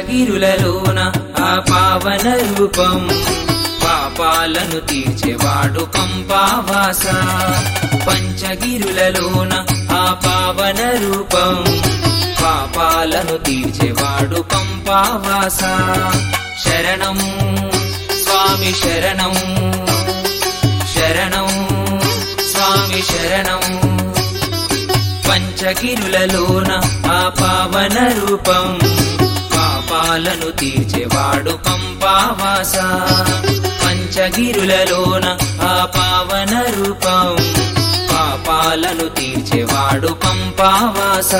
పంచగిరులలోన ఆ పావన రూపం పాపాలను తీర్చేవాడు పంపావాస పంచగిరులలోన ఆ పావన రూపం పాపాలను తీర్చేవాడు పంపావాస శరణం స్వామి శరణం శరణం స్వామి శరణం పంచగిరులలోన ఆ పావన రూపం పాపాలను తీర్చేవాడు పంపావాస పంచగిరులలోన ఆ పావన రూపం పాపాలను తీర్చేవాడు పంపావాస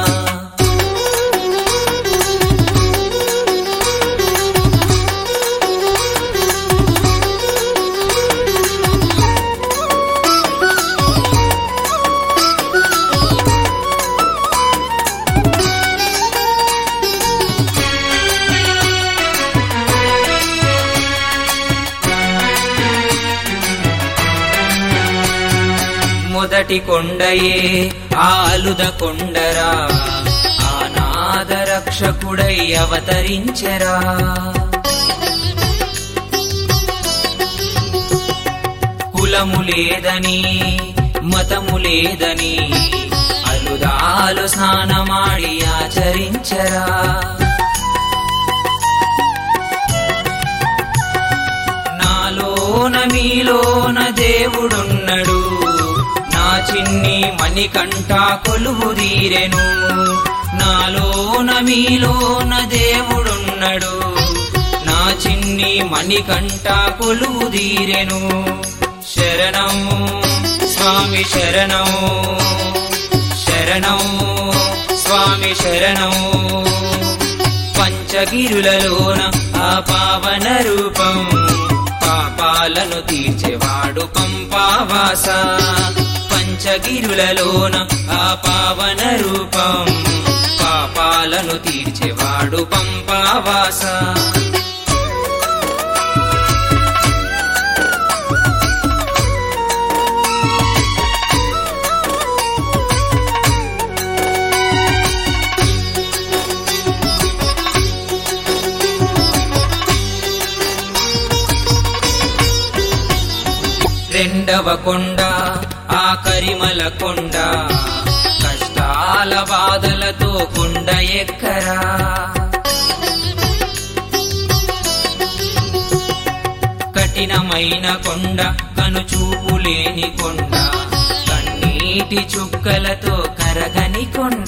మొదటి కొండయే ఆలుద కొండరా ఆనాద రక్షకుడై అవతరించరా కులము లేదని మతము లేదని అలుదాలు స్నానమాడి ఆచరించరా నాలోన మీలోన దేవుడున్నడు నా చిన్ని మణికంఠ కొలువు తీరెను నాలోన మీలోన దేవుడున్నడు నా చిన్ని మణికంఠ కొలువు తీరెను శరణం స్వామి శరణం శరణం స్వామి శరణం పంచగిరులలోన ఆ పావన రూపం పాపాలను తీర్చేవాడు పంపావాస పంచగిరులలోన ఆ పావన రూపం పాపాలను తీర్చేవాడు పంపావాస రెండవ కొండ ఆ కరిమల కొండ కష్టాల బాధలతో కొండ ఎక్కరా కఠినమైన కొండ కనుచూపు లేని కొండ కన్నీటి చుక్కలతో కరగని కొండ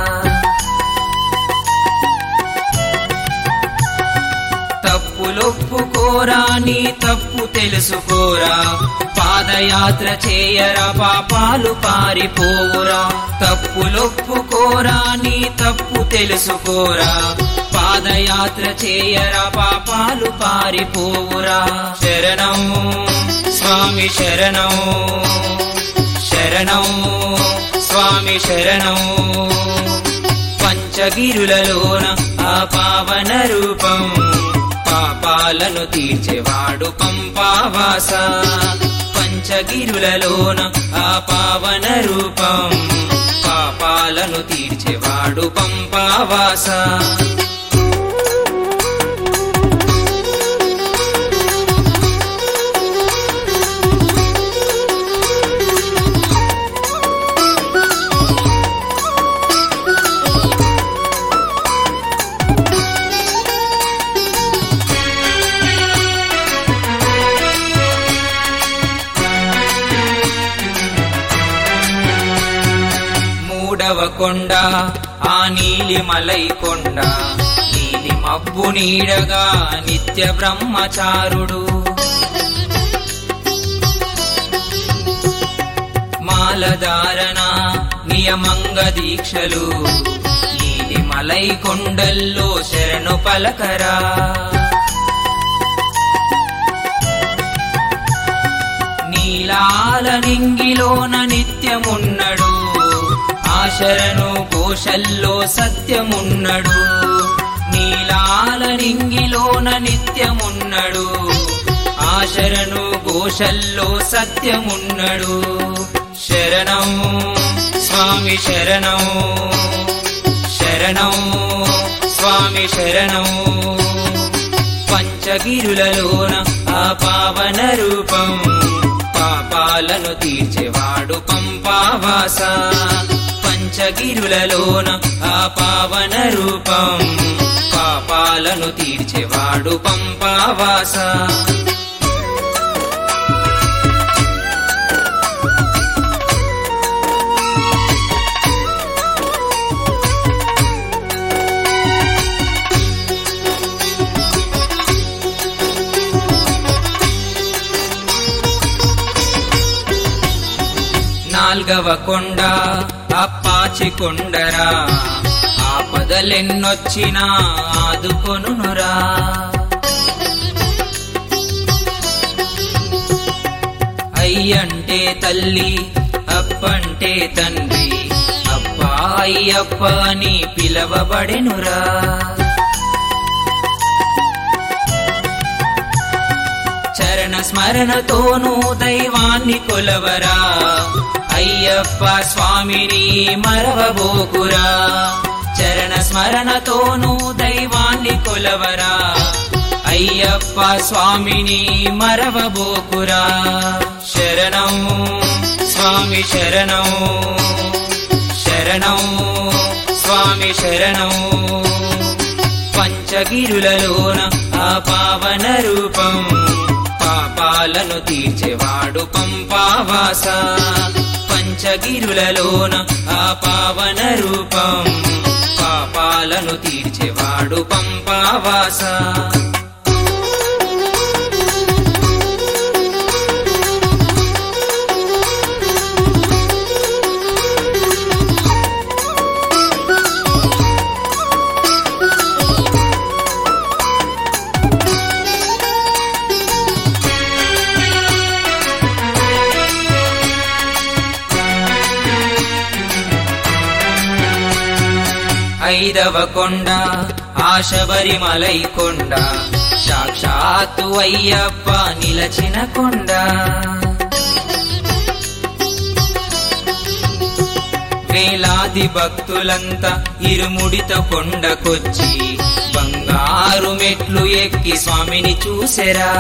తప్పులొప్పుకోరా నీ తప్పు తెలుసుకోరా పాదయాత్ర చేయరా పాపాలు పారిపోవురా తప్పులొప్పుకోరా నీ తప్పు తెలుసుకోరా పాదయాత్ర చేయరా పాపాలు పారిపోవురా శరణం స్వామి శరణం శరణం స్వామి శరణం పంచగిరులలోన ఆ పావన రూపం పాపాలను తీర్చేవాడు పంపావాస పంచగిరులలోన ఆ పావన రూపం పాపాలను తీర్చేవాడు పంపావాస మూడవ కొండ ఆ నీలి మలై కొండ నీలి మబ్బు నీడగా నిత్య బ్రహ్మచారుడు మాలధారణ నియమంగ దీక్షలు నీలి మలై కొండల్లో శరణు పలకరా నీలాల నింగిలోన నిత్యమున్నడు ఆశరను కోశల్లో సత్యమున్నడు నీలాల నింగిలోన నిత్యమున్నడు ఆశరను కోశల్లో సత్యమున్నడు శరణం స్వామి శరణం శరణం స్వామి శరణం పంచగిరులలోన ఆ పావన రూపం పాపాలను తీర్చేవాడు పంపావాస పంచగిరులలోన ఆ పావన రూపం పాపాలను తీర్చేవాడు పంపావాస నాల్గవ కొండ అప్పాచి కొండరా ఆపదలెన్నొచ్చినా ఆదుకొనురా అయ్యంటే తల్లి అప్పంటే తండ్రి అప్పా అయ్యప్ప అని పిలవబడెనురా చరణ స్మరణతోనూ దైవాన్ని కొలవరా అయ్యప్ప స్వామిని మరవబోకురా చరణ స్మరణతోనూ దైవాన్ని కొలవరా అయ్యప్ప స్వామిని మరవబోకురా శరణం స్వామి శరణం శరణం స్వామి శరణం పంచగిరులలోన ఆ పావన రూపం పాపాలను తీర్చేవాడు పంపావాస పంచగిరులలోన ఆ పావన రూపం పాపాలను తీర్చేవాడు పంపావాస ఐదవ కొండ ఆశబరిమలై కొండ సాక్షాత్తు అయ్యప్ప నిలచిన కొండ వేలాది భక్తులంతా ఇరుముడిత కొండకొచ్చి బంగారు మెట్లు ఎక్కి స్వామిని చూసెరా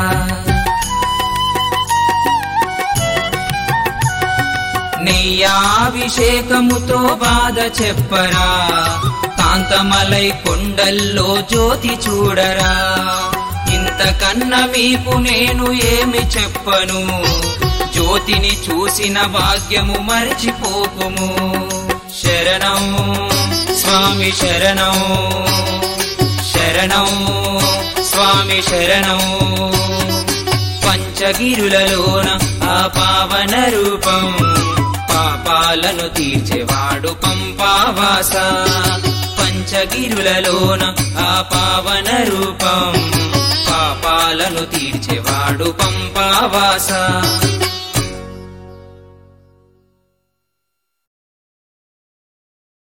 నెయ్యాభిషేకముతో బాధ చెప్పరా కాంతమలై కొండల్లో జ్యోతి చూడరా ఇంతకన్న మీకు నేను ఏమి చెప్పను జ్యోతిని చూసిన భాగ్యము మరచిపోకుము శరణం స్వామి శరణం శరణం స్వామి శరణం పంచగిరులలోన ఆ పావన రూపం పాపాలను తీర్చేవాడు పంపావాస పంచగిరులలోన ఆ పావన రూపం పాపాలను తీర్చేవాడు పంపావాస